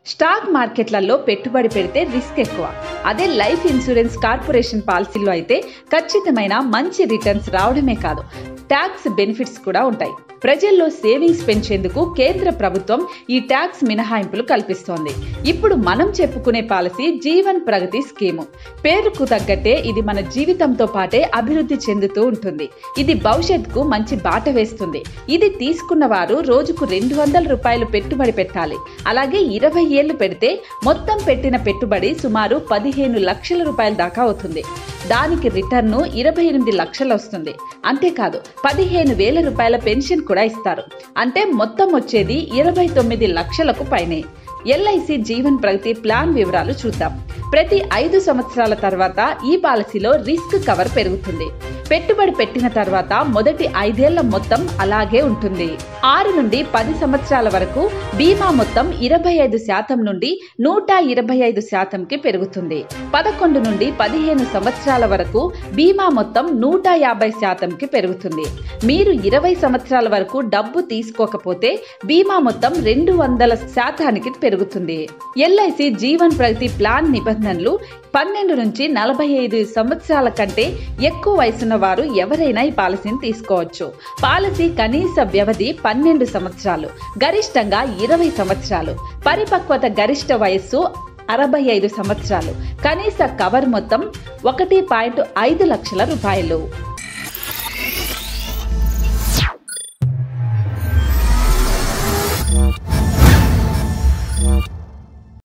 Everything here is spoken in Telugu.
స్టాక్ మార్కెట్లలో పెట్టుబడి పెడితే రిస్క్ ఎక్కువ అదే లైఫ్ ఇన్సూరెన్స్ కార్పొరేషన్ పాలసీలో అయితే ఖచ్చితమైన మంచి రిటర్న్స్ రావడమే కాదు ట్యాక్స్ బెనిఫిట్స్ కూడా ఉంటాయి ప్రజల్లో సేవింగ్స్ పెంచేందుకు కేంద్ర ప్రభుత్వం ఈ ట్యాక్స్ మినహాయింపులు కల్పిస్తోంది ఇప్పుడు మనం చెప్పుకునే పాలసీ జీవన్ ప్రగతి స్కీము పేరుకు తగ్గట్టే ఇది మన జీవితంతో పాటే అభివృద్ధి చెందుతూ ఉంటుంది ఇది భవిష్యత్తుకు మంచి బాట వేస్తుంది ఇది తీసుకున్న వారు రోజుకు రెండు వందల రూపాయలు పెట్టుబడి పెట్టాలి అలాగే ఇరవై ఏళ్లు పెడితే మొత్తం పెట్టిన పెట్టుబడి సుమారు పదిహేను లక్షల రూపాయల దాకా అవుతుంది దానికి రిటర్ను ఇరవై ఎనిమిది లక్షలు వస్తుంది అంతేకాదు పదిహేను వేల రూపాయల పెన్షన్ కూడా ఇస్తారు అంటే మొత్తం వచ్చేది ఇరవై తొమ్మిది లక్షలకు పైనే ఎల్ఐసి జీవన్ ప్రగతి ప్లాన్ వివరాలు చూద్దాం ప్రతి ఐదు సంవత్సరాల తర్వాత ఈ పాలసీలో రిస్క్ కవర్ పెరుగుతుంది పెట్టుబడి పెట్టిన తర్వాత మొదటి ఐదేళ్ల మొత్తం అలాగే ఉంటుంది ఆరు నుండి పది సంవత్సరాల వరకు బీమా మొత్తం ఇరవై ఐదు శాతం నుండి నూట ఇరవై ఐదు శాతంకి పెరుగుతుంది పదకొండు నుండి పదిహేను సంవత్సరాల వరకు బీమా మొత్తం నూట యాభై శాతంకి పెరుగుతుంది మీరు ఇరవై సంవత్సరాల వరకు డబ్బు తీసుకోకపోతే బీమా మొత్తం రెండు వందల శాతానికి పెరుగుతుంది ఎల్ఐసి జీవన్ ప్రగతి ప్లాన్ నిబంధనలు పన్నెండు నుంచి నలభై ఐదు సంవత్సరాల కంటే ఎక్కువ వయసున్న వారు ఎవరైనా ఈ పాలసీని తీసుకోవచ్చు పాలసీ కనీస వ్యవధి పన్నెండు సంవత్సరాలు గరిష్టంగా ఇరవై సంవత్సరాలు పరిపక్వత గరిష్ట వయస్సు అరవై ఐదు సంవత్సరాలు కనీస కవర్ మొత్తం ఒకటి పాయింట్ ఐదు లక్షల రూపాయలు